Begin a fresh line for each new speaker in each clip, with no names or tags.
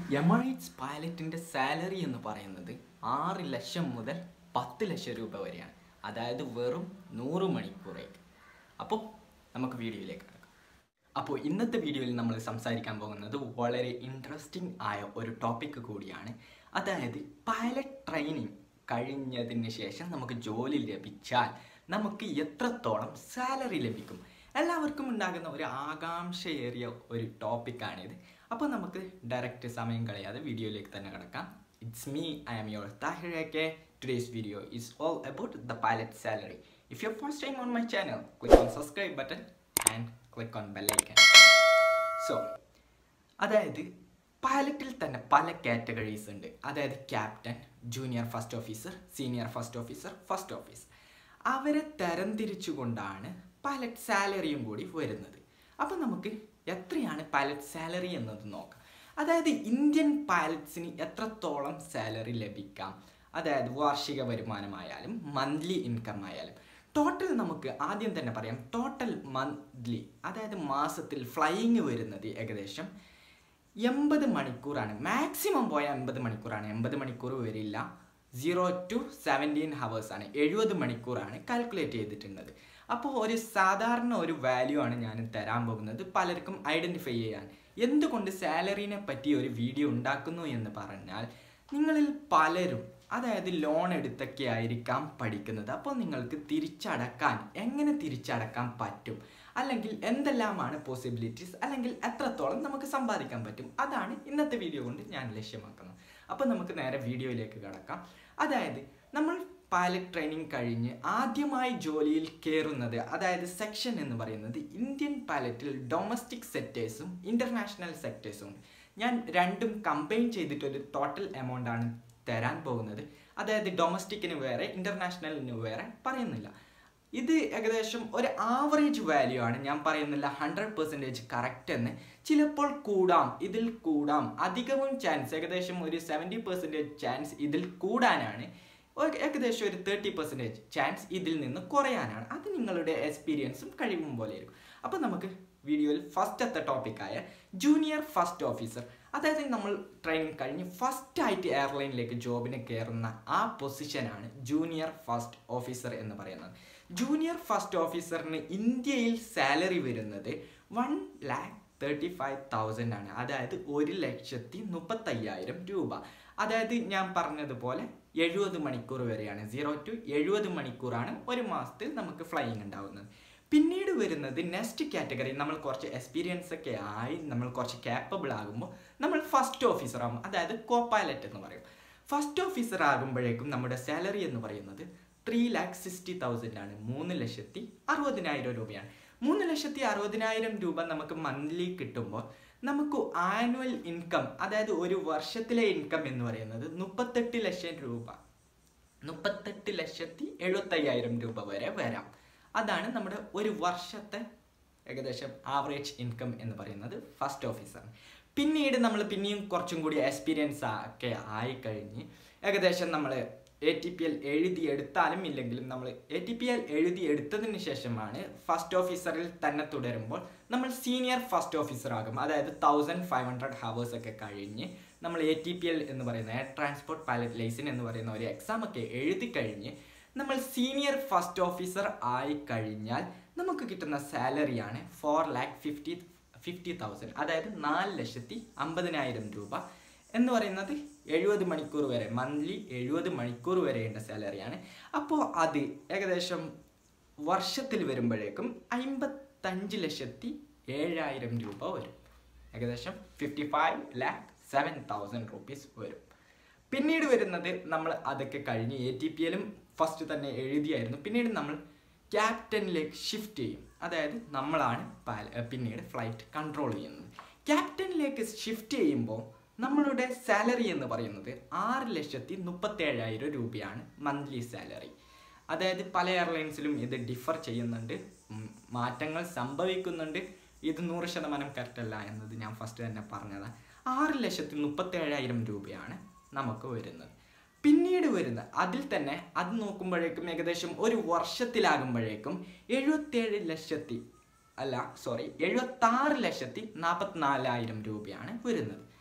Emirates പൈലറ്റിൻ്റെ salary എന്ന് പറയുന്നത് ആറ് ലക്ഷം മുതൽ പത്ത് ലക്ഷം രൂപ വരെയാണ് അതായത് വെറും നൂറ് മണിക്കൂറേക്ക് അപ്പോൾ നമുക്ക് വീഡിയോയിലേക്ക് കിടക്കാം അപ്പോൾ ഇന്നത്തെ വീഡിയോയിൽ നമ്മൾ സംസാരിക്കാൻ പോകുന്നത് വളരെ ഇൻട്രസ്റ്റിംഗ് ആയ ഒരു ടോപ്പിക്ക് കൂടിയാണ് അതായത് പൈലറ്റ് ട്രെയിനിങ് കഴിഞ്ഞതിന് ശേഷം നമുക്ക് ജോലി ലഭിച്ചാൽ നമുക്ക് എത്രത്തോളം സാലറി ലഭിക്കും എല്ലാവർക്കും ഉണ്ടാകുന്ന ഒരു ആകാംക്ഷയേറിയ ഒരു ടോപ്പിക്കാണിത് അപ്പോൾ നമുക്ക് ഡയറക്റ്റ് സമയം കളയാതെ വീഡിയോയിലേക്ക് തന്നെ കിടക്കാം it's me I am your Tahir K today's video is all about the pilot salary if you first time on my channel click on subscribe button and click on bell icon so അതായത് പൈലറ്റിൽ തന്നെ പല categories ഉണ്ട് അതായത് captain junior first officer senior first officer first officer അവരെ തരംതിരിച്ചുകൊണ്ടാണ് pilot സാലറിയും കൂടി വരുന്നത് അപ്പോൾ നമുക്ക് എത്രയാണ് പൈലറ്റ് സാലറി എന്നത് നോക്കാം അതായത് ഇന്ത്യൻ പൈലറ്റ്സിന് എത്രത്തോളം സാലറി ലഭിക്കാം അതായത് വാർഷിക വരുമാനമായാലും മന്ത്ലി ഇൻകം ആയാലും ടോട്ടൽ നമുക്ക് ആദ്യം തന്നെ പറയാം ടോട്ടൽ മന്ത്ലി അതായത് മാസത്തിൽ ഫ്ലൈയിങ് വരുന്നത് ഏകദേശം എൺപത് മണിക്കൂറാണ് മാക്സിമം പോയ എൺപത് മണിക്കൂറാണ് എൺപത് മണിക്കൂർ വരില്ല സീറോ ടു സെവൻറ്റീൻ ഹവേഴ്സാണ് എഴുപത് മണിക്കൂറാണ് കാൽക്കുലേറ്റ് ചെയ്തിട്ടുള്ളത് അപ്പോൾ ഒരു സാധാരണ ഒരു വാല്യൂ ആണ് ഞാൻ തരാൻ പോകുന്നത് പലർക്കും ഐഡൻറ്റിഫൈ ചെയ്യാൻ എന്തുകൊണ്ട് സാലറിനെ പറ്റി ഒരു വീഡിയോ ഉണ്ടാക്കുന്നു എന്ന് പറഞ്ഞാൽ നിങ്ങളിൽ പലരും അതായത് ലോൺ എടുത്തൊക്കെ ആയിരിക്കാം പഠിക്കുന്നത് അപ്പോൾ നിങ്ങൾക്ക് തിരിച്ചടക്കാൻ എങ്ങനെ തിരിച്ചടക്കാൻ പറ്റും അല്ലെങ്കിൽ എന്തെല്ലാമാണ് പോസിബിലിറ്റീസ് അല്ലെങ്കിൽ എത്രത്തോളം നമുക്ക് സമ്പാദിക്കാൻ പറ്റും അതാണ് ഇന്നത്തെ വീഡിയോ കൊണ്ട് ഞാൻ ലക്ഷ്യമാക്കുന്നത് അപ്പോൾ നമുക്ക് നേരെ വീഡിയോയിലേക്ക് കടക്കാം അതായത് നമ്മൾ പൈലറ്റ് ട്രെയിനിങ് കഴിഞ്ഞ് ആദ്യമായി ജോലിയിൽ കയറുന്നത് അതായത് സെക്ഷൻ എന്ന് പറയുന്നത് ഇന്ത്യൻ പൈലറ്റിൽ ഡൊമസ്റ്റിക് സെക്ടേഴ്സും ഇൻ്റർനാഷണൽ സെക്ടേഴ്സും ഉണ്ട് ഞാൻ രണ്ടും കമ്പൈൻ ചെയ്തിട്ടൊരു ടോട്ടൽ എമൗണ്ട് ആണ് തരാൻ പോകുന്നത് അതായത് ഡൊമസ്റ്റിക്കിന് വേറെ ഇൻ്റർനാഷണലിന് വേറെ പറയുന്നില്ല ഇത് ഏകദേശം ഒരു ആവറേജ് വാല്യൂ ആണ് ഞാൻ പറയുന്നില്ല ഹൺഡ്രഡ് പെർസെൻറ്റേജ് കറക്റ്റ് എന്ന് ചിലപ്പോൾ കൂടാം ഇതിൽ കൂടാം അധികവും ചാൻസ് ഏകദേശം ഒരു സെവൻറ്റി പെർസെൻറ്റേജ് ചാൻസ് ഇതിൽ കൂടാനാണ് ഏകദേശം ഒരു തേർട്ടി പെർസെൻറ്റേജ് ചാൻസ് ഇതിൽ നിന്ന് കുറയാനാണ് അത് നിങ്ങളുടെ എക്സ്പീരിയൻസും കഴിവും പോലെ ആയിരിക്കും അപ്പോൾ നമുക്ക് വീഡിയോയിൽ ഫസ്റ്റത്തെ ടോപ്പിക്കായ ജൂനിയർ ഫസ്റ്റ് ഓഫീസർ അതായത് നമ്മൾ ട്രെയിനിങ് കഴിഞ്ഞ് ഫസ്റ്റ് ആയിട്ട് എയർലൈനിലേക്ക് ജോബിന് കയറുന്ന ആ പൊസിഷനാണ് ജൂനിയർ ഫസ്റ്റ് ഓഫീസർ എന്ന് പറയുന്നത് ജൂനിയർ ഫസ്റ്റ് ഓഫീസറിന് ഇന്ത്യയിൽ സാലറി വരുന്നത് one lakh thirty five thousand ആണ് അതായത് ഒരു ലക്ഷത്തി മുപ്പത്തയ്യായിരം രൂപ അതായത് ഞാൻ പറഞ്ഞതുപോലെ എഴുപത് മണിക്കൂർ വരെയാണ് സീറോ ടു എഴുപത് മണിക്കൂറാണ് ഒരു മാസത്തിൽ നമുക്ക് ഫ്ലൈയിങ് ഉണ്ടാവുന്നത് പിന്നീട് വരുന്നത് നെക്സ്റ്റ് കാറ്റഗറി നമ്മൾ കുറച്ച് എക്സ്പീരിയൻസ് ഒക്കെ ആയി നമ്മൾ കുറച്ച് ക്യാപ്പബിൾ ആകുമ്പോൾ നമ്മൾ ഫസ്റ്റ് ഓഫീസർ ആകും അതായത് കോ പൈലറ്റ് എന്ന് പറയും ഫസ്റ്റ് ഓഫീസർ ആകുമ്പോഴേക്കും നമ്മുടെ സാലറി എന്ന് പറയുന്നത് ത്രീ ലാക്ക് സിക്സ്റ്റി തൗസൻഡ് ആണ് മൂന്ന് ലക്ഷത്തി അറുപതിനായിരം രൂപയാണ് മൂന്ന് ലക്ഷത്തി അറുപതിനായിരം രൂപ നമുക്ക് മന്ത്ലി കിട്ടുമ്പോൾ നമുക്ക് ആനുവൽ ഇൻകം അതായത് ഒരു വർഷത്തിലെ ഇൻകം എന്ന് പറയുന്നത് മുപ്പത്തെട്ട് ലക്ഷം രൂപ മുപ്പത്തെട്ട് ലക്ഷത്തി എഴുപത്തയ്യായിരം രൂപ വരെ വരാം അതാണ് നമ്മുടെ ഒരു വർഷത്തെ ഏകദേശം ആവറേജ് ഇൻകം എന്ന് പറയുന്നത് ഫസ്റ്റ് ഓഫീസറാണ് പിന്നീട് നമ്മൾ പിന്നെയും കുറച്ചും കൂടി എക്സ്പീരിയൻസ് ഒക്കെ ആയിക്കഴിഞ്ഞ് ഏകദേശം നമ്മൾ എ ടി പി എൽ എഴുതിയെടുത്താലും ഇല്ലെങ്കിലും നമ്മൾ എ ടി പി എൽ എഴുതിയെടുത്തതിന് ശേഷമാണ് ഫസ്റ്റ് ഓഫീസറിൽ തന്നെ തുടരുമ്പോൾ നമ്മൾ സീനിയർ ഫസ്റ്റ് ഓഫീസർ ആകും അതായത് തൗസൻഡ് ഫൈവ് ഹൺഡ്രഡ് ഹവേഴ്സ് ഒക്കെ കഴിഞ്ഞ് നമ്മൾ എ ടി പി എൽ എന്ന് പറയുന്ന എയർ ട്രാൻസ്പോർട്ട് പൈലറ്റ് ലൈസൻ എന്ന് പറയുന്ന ഒരു എക്സാം ഒക്കെ എഴുതി കഴിഞ്ഞ് നമ്മൾ സീനിയർ ഫസ്റ്റ് ഓഫീസർ ആയി കഴിഞ്ഞാൽ നമുക്ക് കിട്ടുന്ന സാലറിയാണ് four lakh fifty fifty thousand അതായത് നാല് ലക്ഷത്തി അമ്പതിനായിരം രൂപ എന്ന് പറയുന്നത് എഴുപത് മണിക്കൂർ വരെ മന്ത്ലി എഴുപത് മണിക്കൂർ വരെയുള്ള സാലറിയാണ് അപ്പോൾ അത് ഏകദേശം വർഷത്തിൽ വരുമ്പോഴേക്കും അമ്പത്തഞ്ച് ലക്ഷത്തി ഏഴായിരം രൂപ വരും ഏകദേശം fifty five lakh seven thousand rupees വരും പിന്നീട് വരുന്നത് നമ്മൾ അതൊക്കെ കഴിഞ്ഞ് എ ടി പി എല്ലും ഫസ്റ്റ് തന്നെ എഴുതിയായിരുന്നു പിന്നീട് നമ്മൾ ക്യാപ്റ്റനിലേക്ക് ഷിഫ്റ്റ് ചെയ്യും അതായത് നമ്മളാണ് പിന്നീട് ഫ്ലൈറ്റ് കൺട്രോൾ ചെയ്യുന്നത് ക്യാപ്റ്റനിലേക്ക് ഷിഫ്റ്റ് ചെയ്യുമ്പോൾ നമ്മളുടെ സാലറി എന്ന് പറയുന്നത് ആറ് ലക്ഷത്തി മുപ്പത്തേഴായിരം രൂപയാണ് മന്ത്ലി സാലറി അതായത് പല എയർലൈൻസിലും ഇത് ഡിഫർ ചെയ്യുന്നുണ്ട് മാറ്റങ്ങൾ സംഭവിക്കുന്നുണ്ട് ഇത് നൂറ് ശതമാനം കറക്റ്റ് അല്ല എന്നത് ഞാൻ ഫസ്റ്റ് തന്നെ പറഞ്ഞതാണ് ആറ് ലക്ഷത്തി മുപ്പത്തേഴായിരം രൂപയാണ് നമുക്ക് വരുന്നത് പിന്നീട് വരുന്ന അതിൽ തന്നെ അത് നോക്കുമ്പോഴേക്കും ഏകദേശം ഒരു വർഷത്തിലാകുമ്പോഴേക്കും എഴുപത്തേഴ് ലക്ഷത്തി അല്ല സോറി എഴുപത്താറ് ലക്ഷത്തി നാൽപ്പത്തിനാലായിരം രൂപയാണ് വരുന്നത്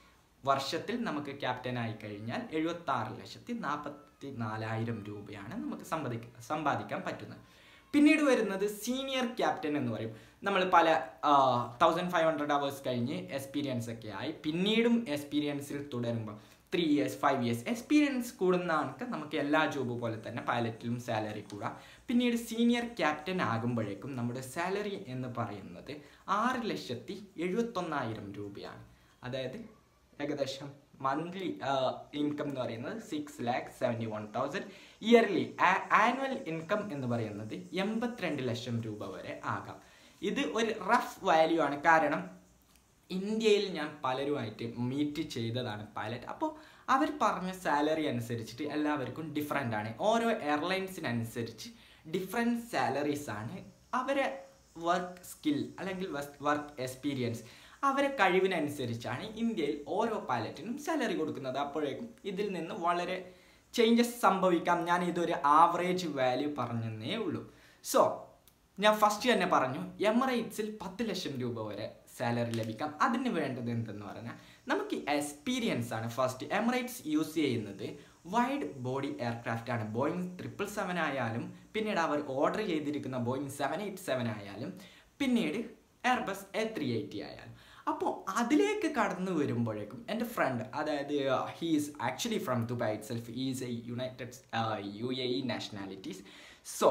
വർഷത്തിൽ നമുക്ക് ക്യാപ്റ്റൻ ആയി കഴിഞ്ഞാൽ എഴുപത്തി ആറ് ലക്ഷത്തി നാൽപ്പത്തി നാലായിരം രൂപയാണ് നമുക്ക് സമ്പാദിക്ക സമ്പാദിക്കാൻ പറ്റുന്നത് പിന്നീട് വരുന്നത് സീനിയർ ക്യാപ്റ്റൻ എന്ന് പറയും നമ്മൾ പല തൗസൻഡ് ഫൈവ് ഹൺഡ്രഡ് അവേഴ്സ് കഴിഞ്ഞ് എക്സ്പീരിയൻസ് ഒക്കെ ആയി പിന്നീടും എക്സ്പീരിയൻസിൽ തുടരുമ്പോൾ three years five years experience കൂടുന്ന ആൾക്ക് നമുക്ക് എല്ലാ ജോബ് പോലെ തന്നെ പൈലറ്റിലും സാലറി കൂടാം പിന്നീട് സീനിയർ ക്യാപ്റ്റൻ ആകുമ്പോഴേക്കും നമ്മുടെ സാലറി എന്ന് പറയുന്നത് ആറ് ലക്ഷത്തി എഴുപത്തൊന്നായിരം രൂപയാണ് അതായത് ഏകദേശം മന്ത്ലി ഇൻകം എന്ന് പറയുന്നത് six lakh seventy one thousand yearly annual income എന്ന് പറയുന്നത് എൺപത്തിരണ്ട് ലക്ഷം രൂപ വരെ ആകാം ഇത് ഒരു റഫ് വാല്യൂ ആണ് കാരണം ഇന്ത്യയിൽ ഞാൻ പലരുമായിട്ട് മീറ്റ് ചെയ്തതാണ് പൈലറ്റ് അപ്പോൾ അവർ പറഞ്ഞ സാലറി അനുസരിച്ചിട്ട് എല്ലാവർക്കും ഡിഫറെൻ്റ് ആണ് ഓരോ എയർലൈൻസിനനുസരിച്ച് ഡിഫറെൻറ്റ് സാലറീസ് ആണ് അവരെ വർക്ക് സ്കിൽ അല്ലെങ്കിൽ വർക്ക് എക്സ്പീരിയൻസ് അവരെ കഴിവിനനുസരിച്ചാണ് ഇന്ത്യയിൽ ഓരോ പൈലറ്റിനും സാലറി കൊടുക്കുന്നത് അപ്പോഴേക്കും ഇതിൽ നിന്ന് വളരെ ചേഞ്ചസ് സംഭവിക്കാം ഞാൻ ഇതൊരു ആവറേജ് വാല്യൂ പറഞ്ഞെന്നേ ഉള്ളൂ സോ ഞാൻ ഫസ്റ്റ് തന്നെ പറഞ്ഞു എമറേറ്റ്സിൽ പത്ത് ലക്ഷം രൂപ വരെ സാലറി ലഭിക്കാം അതിന് വേണ്ടത് എന്തെന്ന് പറഞ്ഞാൽ നമുക്ക് എക്സ്പീരിയൻസ് ആണ് ഫസ്റ്റ് എമറേറ്റ്സ് യൂസ് ചെയ്യുന്നത് വൈഡ് ബോഡി എയർക്രാഫ്റ്റ് ആണ് ബോയിങ് ട്രിപ്പിൾ സെവൻ ആയാലും പിന്നീട് അവർ ഓർഡർ ചെയ്തിരിക്കുന്ന ബോയിങ് സെവൻ എയ്റ്റ് സെവൻ ആയാലും പിന്നീട് എയർബസ് എ ത്രീ എയ്റ്റി ആയാലും അപ്പോൾ അതിലേക്ക് കടന്നു വരുമ്പോഴേക്കും എൻ്റെ ഫ്രണ്ട് അതായത് he's actually from Dubai itself is a United U A E nationalities so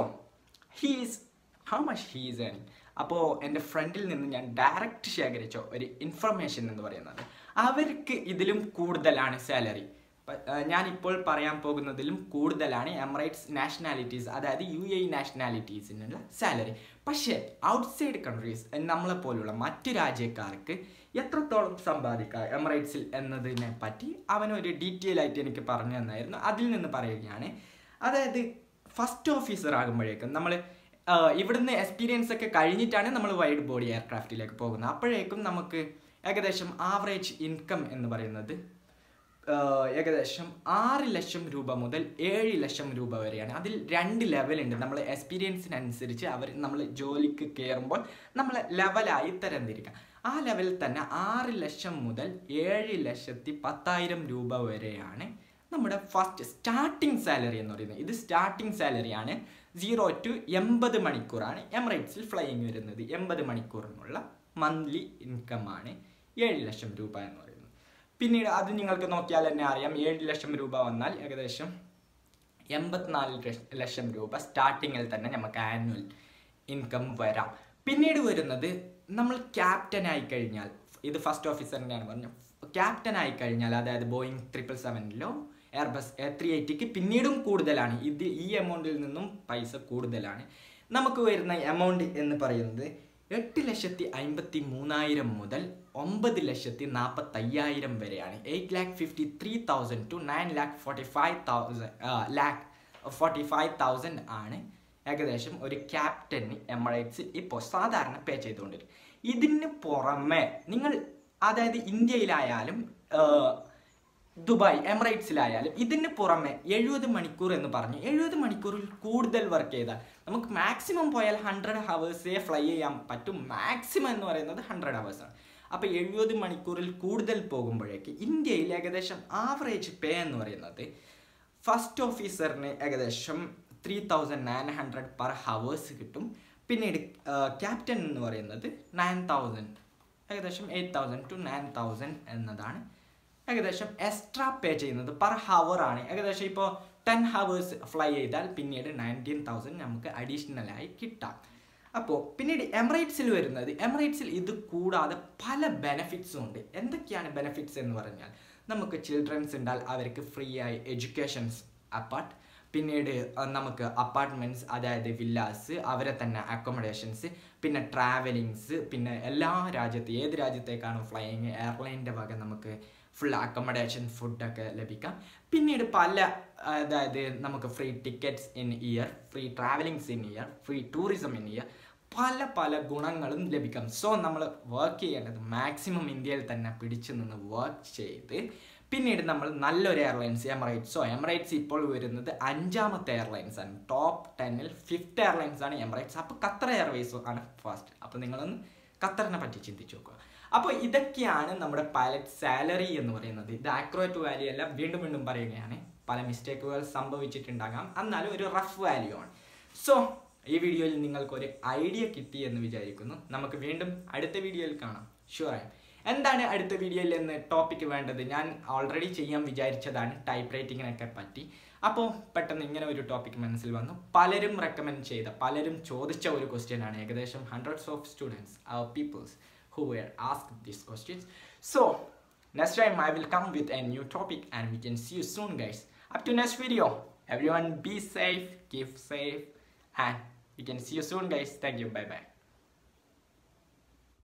he's how much he's ഏണിങ് അപ്പോൾ എൻ്റെ ഫ്രണ്ടിൽ നിന്ന് ഞാൻ ഡയറക്റ്റ് ശേഖരിച്ച ഒരു ഇൻഫർമേഷൻ എന്ന് പറയുന്നത് അവർക്ക് ഇതിലും കൂടുതലാണ് സാലറി ഞാനിപ്പോൾ പറയാൻ പോകുന്നതിലും കൂടുതലാണ് എമറേറ്റ്സ് നാഷണാലിറ്റീസ് അതായത് യു എ നാഷണാലിറ്റീസിനുള്ള സാലറി പക്ഷേ ഔട്ട്സൈഡ് കൺട്രീസ് നമ്മളെ പോലുള്ള മറ്റു രാജ്യക്കാർക്ക് എത്രത്തോളം സമ്പാദിക്കാം എമറേറ്റ്സിൽ എന്നതിനെ പറ്റി അവനൊരു ഡീറ്റെയിൽ ആയിട്ട് എനിക്ക് പറഞ്ഞു തന്നായിരുന്നു അതിൽ നിന്ന് പറയുകയാണ് അതായത് ഫസ്റ്റ് ഓഫീസർ ആകുമ്പോഴേക്കും നമ്മൾ ഇവിടുന്ന് എക്സ്പീരിയൻസ് ഒക്കെ കഴിഞ്ഞിട്ടാണ് നമ്മൾ വൈഡ് ബോഡി എയർക്രാഫ്റ്റിലേക്ക് പോകുന്നത് അപ്പോഴേക്കും നമുക്ക് ഏകദേശം ആവറേജ് ഇൻകം എന്ന് പറയുന്നത് ഏകദേശം ആറ് ലക്ഷം രൂപ മുതൽ ഏഴ് ലക്ഷം രൂപ വരെയാണ് അതിൽ രണ്ട് ലെവലുണ്ട് നമ്മൾ എക്സ്പീരിയൻസിനനുസരിച്ച് അവർ നമ്മൾ ജോലിക്ക് കയറുമ്പോൾ നമ്മൾ ലെവലായി തരംതിരിക്കാം ആ ലെവലിൽ തന്നെ ആറ് ലക്ഷം മുതൽ ഏഴ് ലക്ഷത്തി പത്തായിരം രൂപ വരെയാണ് നമ്മുടെ ഫസ്റ്റ് സ്റ്റാർട്ടിംഗ് സാലറി എന്ന് പറയുന്നത് ഇത് സ്റ്റാർട്ടിംഗ് സാലറിയാണ് സീറോ ടു എൺപത് മണിക്കൂറാണ് എമറേറ്റ്സിൽ ഫ്ലൈയിങ് വരുന്നത് എൺപത് മണിക്കൂറിനുള്ള മന്ത്ലി ഇൻകമാണ് ഏഴ് ലക്ഷം രൂപ എന്ന് പറയുന്നത് പിന്നീട് അത് നിങ്ങൾക്ക് നോക്കിയാൽ തന്നെ അറിയാം ഏഴ് ലക്ഷം രൂപ വന്നാൽ ഏകദേശം എൺപത്തിനാല് ലക്ഷം രൂപ സ്റ്റാർട്ടിങ്ങിൽ തന്നെ നമുക്ക് ആനുവൽ ഇൻകം വരാം പിന്നീട് വരുന്നത് നമ്മൾ ക്യാപ്റ്റൻ ആയി കഴിഞ്ഞാൽ ഇത് ഫസ്റ്റ് ഓഫീസറിൻ്റെയാണ് പറഞ്ഞത് ക്യാപ്റ്റൻ ആയി കഴിഞ്ഞാൽ അതായത് ബോയിങ് ട്രിപ്പിൾ സെവനിലോ എയർബസ് എ ത്രീ എയ്റ്റിക്ക് പിന്നീടും കൂടുതലാണ് ഇത് ഈ എമൗണ്ടിൽ നിന്നും പൈസ കൂടുതലാണ് നമുക്ക് വരുന്ന എമൗണ്ട് എന്ന് പറയുന്നത് എട്ട് ലക്ഷത്തി അമ്പത്തി മൂന്നായിരം മുതൽ ഒമ്പത് ലക്ഷത്തി നാൽപ്പത്തയ്യായിരം വരെയാണ് eight lakh fifty three thousand to nine lakh forty five thousand lakh forty five thousand ആണ് ഏകദേശം ഒരു ക്യാപ്റ്റന് എമറേറ്റ്സ് ഇപ്പോൾ സാധാരണ പേ ചെയ്തുകൊണ്ടിരിക്കും ഇതിന് പുറമെ നിങ്ങൾ അതായത് ഇന്ത്യയിലായാലും ദുബായ് എമിറേറ്റ്സിലായാലും ഇതിന് പുറമെ എഴുപത് മണിക്കൂർ എന്ന് പറഞ്ഞു എഴുപത് മണിക്കൂറിൽ കൂടുതൽ വർക്ക് ചെയ്താൽ നമുക്ക് മാക്സിമം പോയാൽ ഹൺഡ്രഡ് ഹവേഴ്സേ ഫ്ലൈ ചെയ്യാൻ പറ്റും മാക്സിമം എന്ന് പറയുന്നത് ഹൺഡ്രഡ് ഹവേഴ്സാണ് അപ്പോൾ എഴുപത് മണിക്കൂറിൽ കൂടുതൽ പോകുമ്പോഴേക്ക് ഇന്ത്യയിൽ ഏകദേശം ആവറേജ് പേ എന്ന് പറയുന്നത് ഫസ്റ്റ് ഓഫീസറിന് ഏകദേശം three thousand nine hundred per hours കിട്ടും പിന്നീട് ക്യാപ്റ്റൻ എന്ന് പറയുന്നത് നയൻ തൗസൻഡ് ഏകദേശം eight thousand to nine thousand എന്നതാണ് ഏകദേശം എക്സ്ട്രാ പേ ചെയ്യുന്നത് പെർ ഹവർ ആണ് ഏകദേശം ഇപ്പോൾ ടെൻ ഹവേഴ്സ് ഫ്ലൈ ചെയ്താൽ പിന്നീട് നയൻറ്റീൻ തൗസൻഡ് നമുക്ക് അഡീഷണൽ ആയി കിട്ടാം അപ്പോൾ പിന്നീട് എമറേറ്റ്സിൽ വരുന്നത് എമറേറ്റ്സിൽ ഇത് കൂടാതെ പല ബെനഫിറ്റ്സും ഉണ്ട് എന്തൊക്കെയാണ് ബെനഫിറ്റ്സ് എന്ന് പറഞ്ഞാൽ നമുക്ക് ചിൽഡ്രൻസ് ഉണ്ടാൽ അവർക്ക് ഫ്രീ ആയി എഡ്യൂക്കേഷൻസ് അപ്പാർട്ട് പിന്നീട് നമുക്ക് അപ്പാർട്ട്മെൻറ്റ്സ് അതായത് വില്ലാസ് അവരെ തന്നെ അക്കോമഡേഷൻസ് പിന്നെ ട്രാവലിങ്സ് പിന്നെ എല്ലാ രാജ്യത്ത് ഏത് രാജ്യത്തേക്കാണോ ഫ്ലൈയിങ് എയർലൈൻ്റെ വക നമുക്ക് ഫുൾ അക്കോമഡേഷൻ ഫുഡൊക്കെ ലഭിക്കാം പിന്നീട് പല അതായത് നമുക്ക് free tickets in year free travelings in year free tourism in year പല പല ഗുണങ്ങളും ലഭിക്കാം സോ നമ്മൾ വർക്ക് ചെയ്യേണ്ടത് മാക്സിമം ഇന്ത്യയിൽ തന്നെ പിടിച്ചു നിന്ന് വർക്ക് ചെയ്ത് പിന്നീട് നമ്മൾ നല്ലൊരു എയർലൈൻസ് എമറേറ്റ്സോ എമറേറ്റ്സ് ഇപ്പോൾ വരുന്നത് അഞ്ചാമത്തെ എയർലൈൻസ് ആണ് ടോപ്പ് ടെന്നിൽ ഫിഫ്ത്ത് എയർലൈൻസ് ആണ് എമറേറ്റ്സ് അപ്പോൾ ഖത്തർ എയർവേസ് ആണ് ഫസ്റ്റ് അപ്പോൾ നിങ്ങളൊന്ന് ഖത്തറിനെ പറ്റി ചിന്തിച്ച് നോക്കുക അപ്പോൾ ഇതൊക്കെയാണ് നമ്മുടെ പൈലറ്റ് സാലറി എന്ന് പറയുന്നത് ഇത് ആക്യുറേറ്റ് വാല്യൂ അല്ല വീണ്ടും വീണ്ടും പറയുകയാണ് പല മിസ്റ്റേക്കുകൾ സംഭവിച്ചിട്ടുണ്ടാകാം എന്നാലും ഒരു റഫ് വാല്യൂ ആണ് സോ ഈ വീഡിയോയിൽ നിങ്ങൾക്ക് ഒരു ഐഡിയ കിട്ടി എന്ന് വിചാരിക്കുന്നു നമുക്ക് വീണ്ടും അടുത്ത വീഡിയോയിൽ കാണാം ഷുവറായും എന്താണ് അടുത്ത വീഡിയോയിൽ എന്ന് ടോപ്പിക് വേണ്ടത് ഞാൻ ഓൾറെഡി ചെയ്യാൻ വിചാരിച്ചതാണ് ടൈപ്പ് റൈറ്റിങ്ങിനൊക്കെ പറ്റി അപ്പോൾ പെട്ടെന്ന് ഇങ്ങനെ ഒരു ടോപ്പിക് മനസ്സിൽ വന്നു പലരും റെക്കമെൻഡ് ചെയ്ത പലരും ചോദിച്ച ഒരു ക്വസ്റ്റ്യൻ ആണ് ഏകദേശം ഹൺഡ്രഡ്സ് ഓഫ് സ്റ്റുഡൻസ് അവർ peoples who were ask these questions so next time I will come with a new topic and we can see you soon guys up to next video everyone be safe keep safe and we can see you soon guys thank you bye bye